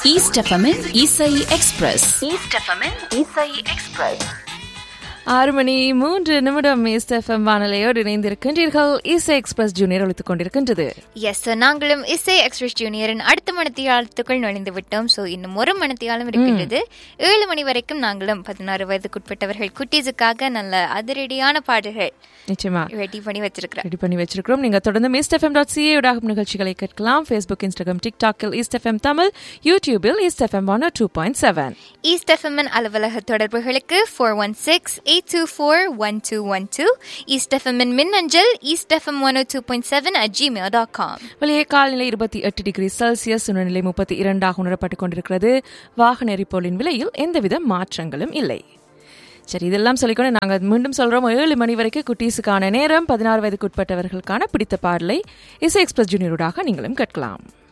east எஃப்எம்மின் இசை express east எஃப்எம்மின் இசை எக்ஸ்பிரஸ் ஆறு மணி மூன்று நிமிடம் ஈஸ்ட் எஃப்எம் வானொலியோடு இணைந்திருக்கின்றீர்கள் இசை எக்ஸ்பிரஸ் ஜூனியர் ஒழித்துக் கொண்டிருக்கின்றது எஸ் நாங்களும் இசை எக்ஸ்பிரஸ் ஜூனியரின் அடுத்த மனத்தியாலத்துக்குள் நுழைந்து விட்டோம் ஸோ இன்னும் ஒரு மனத்தியாலம் இருக்கின்றது ஏழு மணி வரைக்கும் நாங்களும் பதினாறு வயதுக்குட்பட்டவர்கள் குட்டீஸுக்காக நல்ல அதிரடியான பாடல்கள் நிச்சயமா ரெடி பண்ணி வச்சிருக்கிறோம் ரெடி பண்ணி வச்சிருக்கிறோம் நீங்க தொடர்ந்து ஈஸ்ட் எஃப்எம் டாட் சிஏ ஊடாகும் நிகழ்ச்சிகளை கேட்கலாம் ஃபேஸ்புக் இன்ஸ்டாகிராம் டிக்டாக்கில் ஈஸ்ட் எஃப்எம் தமிழ் யூடியூபில் East FM one two point seven East எஃப்எம்என் அலுவலக தொடர்புகளுக்கு four one six eight two four one two one two East எஃப்எம்என் மின்னஞ்சல் East FM one two point seven at Gmail dot com வெளியே காலநிலை இருபத்தி எட்டு டிகிரி செல்சியஸ் சுழநிலை முப்பத்தி இரண்டாக உணரப்பட்டுக் கொண்டிருக்கிறது வாகன எரிபொருளின் விலையில் எந்தவித மாற்றங்களும் இல்லை சரி இதெல்லாம் சொல்லிக்கொண்டு நாங்கள் மீண்டும் சொல்றோம் ஏழு மணி வரைக்கும் குட்டீஸுக்கான நேரம் பதினாறு வயதுக்கு உட்பட்டவர்களுக்கான பிடித்த பாடலை இசை எக்ஸ்பிரஸ் ஜூனியரோடாக நீங்களும் கேட்கலாம்